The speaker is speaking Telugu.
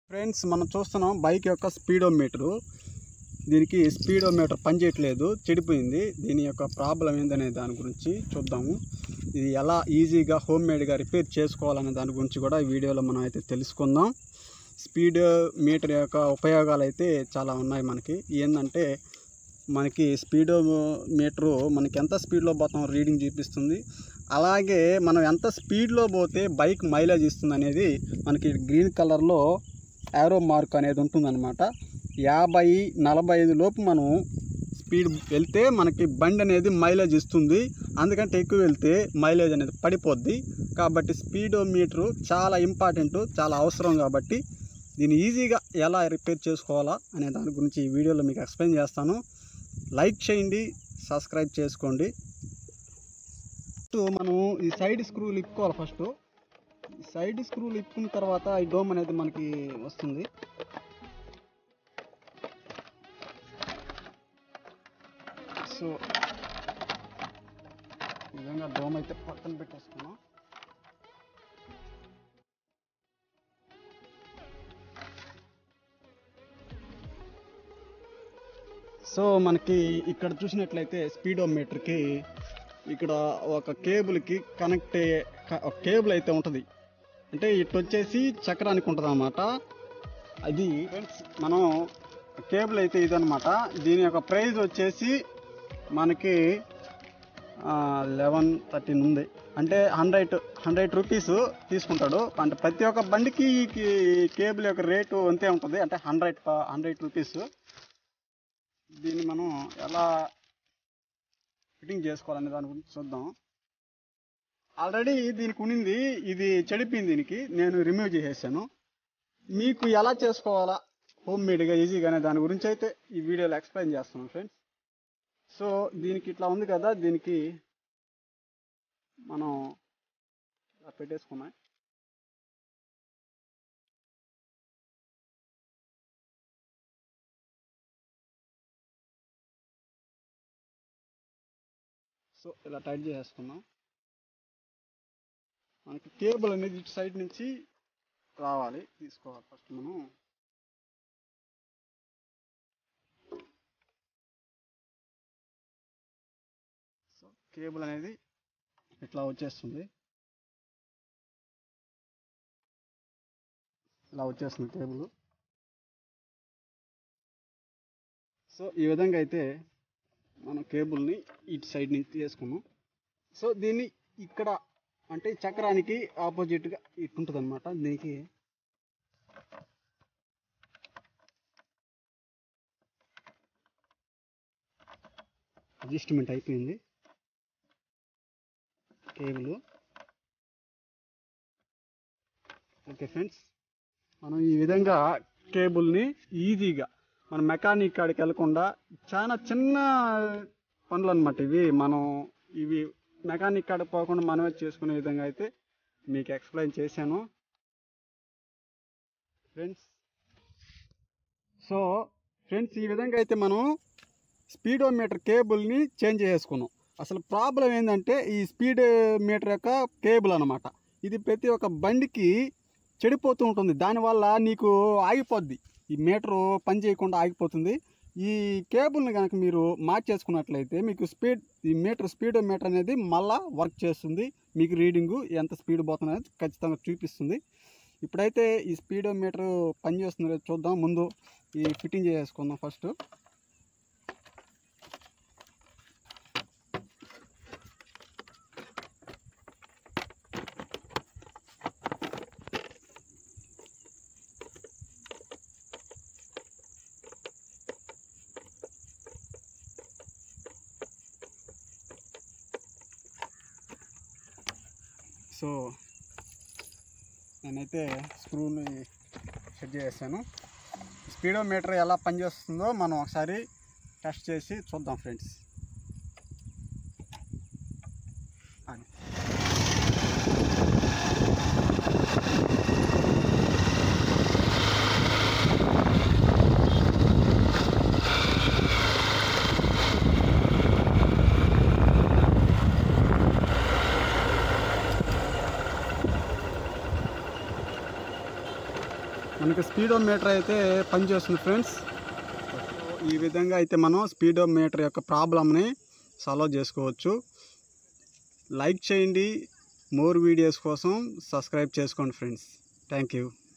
ఫ్రెండ్స్ మనం చూస్తున్నాం బైక్ యొక్క స్పీడోమీటరు దీనికి స్పీడోమీటర్ పనిచేయట్లేదు చెడిపోయింది దీని యొక్క ప్రాబ్లం ఏందనే దాని గురించి చూద్దాము ఇది ఎలా ఈజీగా హోమ్ మేడ్గా రిపేర్ చేసుకోవాలనే దాని గురించి కూడా ఈ వీడియోలో మనం అయితే తెలుసుకుందాం స్పీడ్ మీటర్ యొక్క ఉపయోగాలు అయితే చాలా ఉన్నాయి మనకి ఏంటంటే మనకి స్పీడో మీటరు మనకి ఎంత స్పీడ్లో పోతాం రీడింగ్ చూపిస్తుంది అలాగే మనం ఎంత స్పీడ్లో పోతే బైక్ మైలేజ్ ఇస్తుంది అనేది మనకి గ్రీన్ కలర్లో యారో మార్క్ అనేది ఉంటుందన్నమాట యాభై నలభై ఐదు లోపు మనం స్పీడ్ వెళ్తే మనకి బండి అనేది మైలేజ్ ఇస్తుంది అందుకంటే ఎక్కువ వెళ్తే మైలేజ్ అనేది పడిపోద్ది కాబట్టి స్పీడోమీటరు చాలా ఇంపార్టెంట్ చాలా అవసరం కాబట్టి దీన్ని ఈజీగా ఎలా రిపేర్ చేసుకోవాలా అనే దాని గురించి ఈ వీడియోలో మీకు ఎక్స్ప్లెయిన్ చేస్తాను లైక్ చేయండి సబ్స్క్రైబ్ చేసుకోండి ఫస్ట్ మనం ఈ సైడ్ స్క్రూలు ఇప్పుకోవాలి ఫస్ట్ ఈ సైడ్ స్క్రూలు ఇప్పుకున్న తర్వాత ఈ డోమ్ అనేది మనకి వస్తుంది సో ఈ విధంగా డోమ్ అయితే పక్కన పెట్టేసుకున్నాం సో మనకి ఇక్కడ చూసినట్లయితే స్పీడోమీటర్కి ఇక్కడ ఒక కేబుల్కి కనెక్ట్ అయ్యే క- ఒక కేబుల్ అయితే ఉంటుంది అంటే ఇటు వచ్చేసి చక్రానికి ఉంటుంది అన్నమాట అది ఫ్రెండ్స్ మనం కేబుల్ అయితే ఇదనమాట దీని యొక్క ప్రైస్ వచ్చేసి మనకి లెవెన్ థర్టీన్ ఉంది అంటే హండ్రెడ్ హండ్రెడ్ రూపీస్ తీసుకుంటాడు అంటే ప్రతి ఒక్క బండికి ఈ కే- కేబుల్ యొక్క రేటు అంతే ఉంటుంది అంటే హండ్రెడ్ హండ్రెడ్ రూపీస్ దీన్ని మనం ఎలా ఫిట్టింగ్ చేసుకోవాలనే దాని గురించి చూద్దాం ఆల్రెడీ దీనికి ఉన్నింది ఇది చెడిపోయింది దీనికి నేను రిమూవ్ చేసేసాను మీకు ఎలా చేసుకోవాలా హోమ్ మేడ్గా ఈజీగా అనే దాని గురించి అయితే ఈ వీడియోలో ఎక్స్ప్లెయిన్ చేస్తున్నాను ఫ్రెండ్స్ సో దీనికి ఇట్లా ఉంది కదా దీనికి మనం ఇలా పెట్టేసుకున్నాం సో ఇలా టైట్ చేసేసుకున్నాం మనకి కేబుల్ అనేది ఇటు సైడ్ నుంచి రావాలి తీసుకోవాలి ఫస్ట్ మనం సో కేబుల్ అనేది ఇట్లా వచ్చేస్తుంది ఇలా వచ్చేస్తుంది కేబుల్ సో ఈ విధంగా అయితే మనం కేబుల్ని ఇటు సైడ్ నుంచి తీసుకున్నాం సో దీన్ని ఇక్కడ అంటే చక్రానికి ఆపోజిట్గా ఇటు ఉంటుంది అనమాట దీనికి అడ్జస్ట్మెంట్ అయిపోయింది కేబుల్ ఓకే ఫ్రెండ్స్ మనం ఈ విధంగా కేబుల్ని ఈజీగా మన మెకానిక్ కాడికి వెళ్ళకుండా చాలా చిన్న పనులు అనమాట ఇవి మనం ఇవి మెకానిక్ కాడికి పోకుండా మనమే చేసుకునే విధంగా అయితే మీకు ఎక్స్ప్లెయిన్ చేశాను ఫ్రెండ్స్ సో ఫ్రెండ్స్ ఈ విధంగా అయితే మనం స్పీడోమీటర్ కేబుల్ని చేంజ్ చేసుకున్నాం అసలు ప్రాబ్లం ఏంటంటే ఈ స్పీడ్ మీటర్ యొక్క కేబుల్ అనమాట ఇది ప్రతి ఒక్క బండికి చెడిపోతూ ఉంటుంది దానివల్ల నీకు ఆగిపోద్ది ఈ మీటరు పని చేయకుండా ఆగిపోతుంది ఈ కేబుల్ని కనుక మీరు మార్చేసుకున్నట్లయితే మీకు స్పీడ్ ఈ మీటర్ స్పీడ్ మీటర్ అనేది మళ్ళా వర్క్ చేస్తుంది మీకు రీడింగు ఎంత స్పీడ్ పోతుంది అనేది ఖచ్చితంగా చూపిస్తుంది ఇప్పుడైతే ఈ స్పీడ్ మీటర్ పని చేస్తుందో లేదో చూద్దాం ముందు ఈ ఫిట్టింగ్ చేసుకుందాం ఫస్ట్ సో నేనైతే స్క్రూని సెట్ చేసాను స్పీడోమీటర్ ఎలా పనిచేస్తుందో మనం ఒకసారి టెస్ట్ చేసి చూద్దాం ఫ్రెండ్స్ అని. మనకి మనకి స్పీడోమీటర్ అయితే పనిచేస్తుంది ఫ్రెండ్స్ ఈ విధంగా అయితే మనం స్పీడోమీటర్ యొక్క ప్రాబ్లమ్ని సాల్వ్ చేసుకోవచ్చు లైక్ చేయండి మోర్ వీడియోస్ కోసం సబ్స్క్రైబ్ చేసుకోండి ఫ్రెండ్స్ థ్యాంక్ యూ